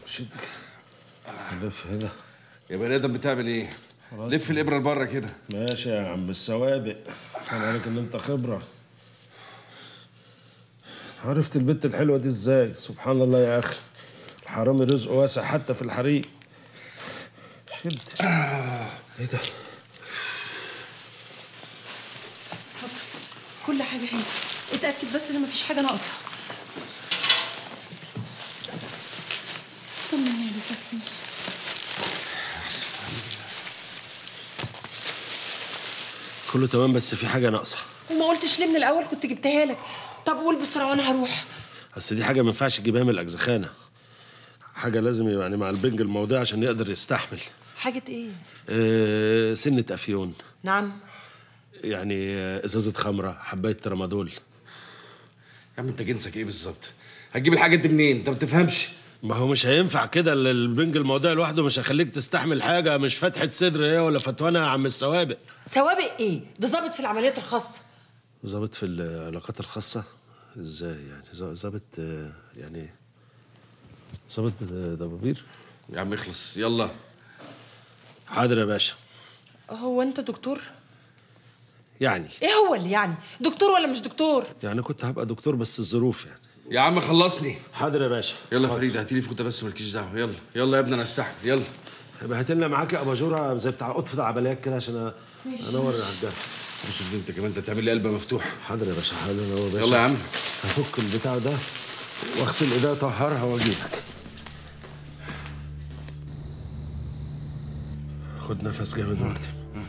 شد لف هنا يا بني ادم بتعمل ايه؟ خلاص. لف الابره لبره كده ماشي يا عم السوابق كان عليك ان انت خبره عرفت البت الحلوه دي ازاي سبحان الله يا اخي الحرامي رزقه واسع حتى في الحريق شد ايه ده كل حاجة هنا اتأكد بس ان مفيش حاجة ناقصة طمني عليك يا سليم كله تمام بس في حاجه ناقصه وما قلتش ليه من الأول كنت جبتها لك طب قول بسرعة وأنا هروح بس دي حاجه ما ينفعش تجيبها من الاجزخانه حاجه لازم يعني مع البنج الموضوع عشان يقدر يستحمل حاجة إيه؟ آه سنه افيون نعم يعني آه، ازازه خمره حبايه ترامادول يا عم انت جنسك ايه بالظبط؟ هتجيب الحاجات دي منين؟ انت ما بتفهمش ما هو مش هينفع كده ال- البنج الموضوع لوحده مش هيخليك تستحمل حاجه مش فتحه صدر ايه ولا فتوانه يا عم السوابق سوابق إيه؟ ده ظابط في العمليات الخاصة ظابط في العلاقات الخاصه ازاي يعني ظا- ظابط آه، يعني ظابط آه، دبابير يا عم اخلص يلا حاضر يا باشا هو أنت دكتور؟ يعني إيه هو اللي يعني؟ دكتور ولا مش دكتور؟ يعني كنت هبقى دكتور بس الظروف يعني يا عم خلصني حاضر يا باشا يلا يا فريد هاتي لي فوطه بس مالكيش دعوه يلا يلا يا ابني انا استحمل يلا يبقى هات لنا معاك اباجوره زي بتاع قطف العمليات كده عشان أ- انور الرجاله بص دي انت كمان انت تعمل لي قلبه مفتوح حاضر يا باشا حاضر انور يا باشا يلا يا عم هفك البتاع ده واغسل ايديا اطهرها واجيلك خد نفس جامد دلوقتي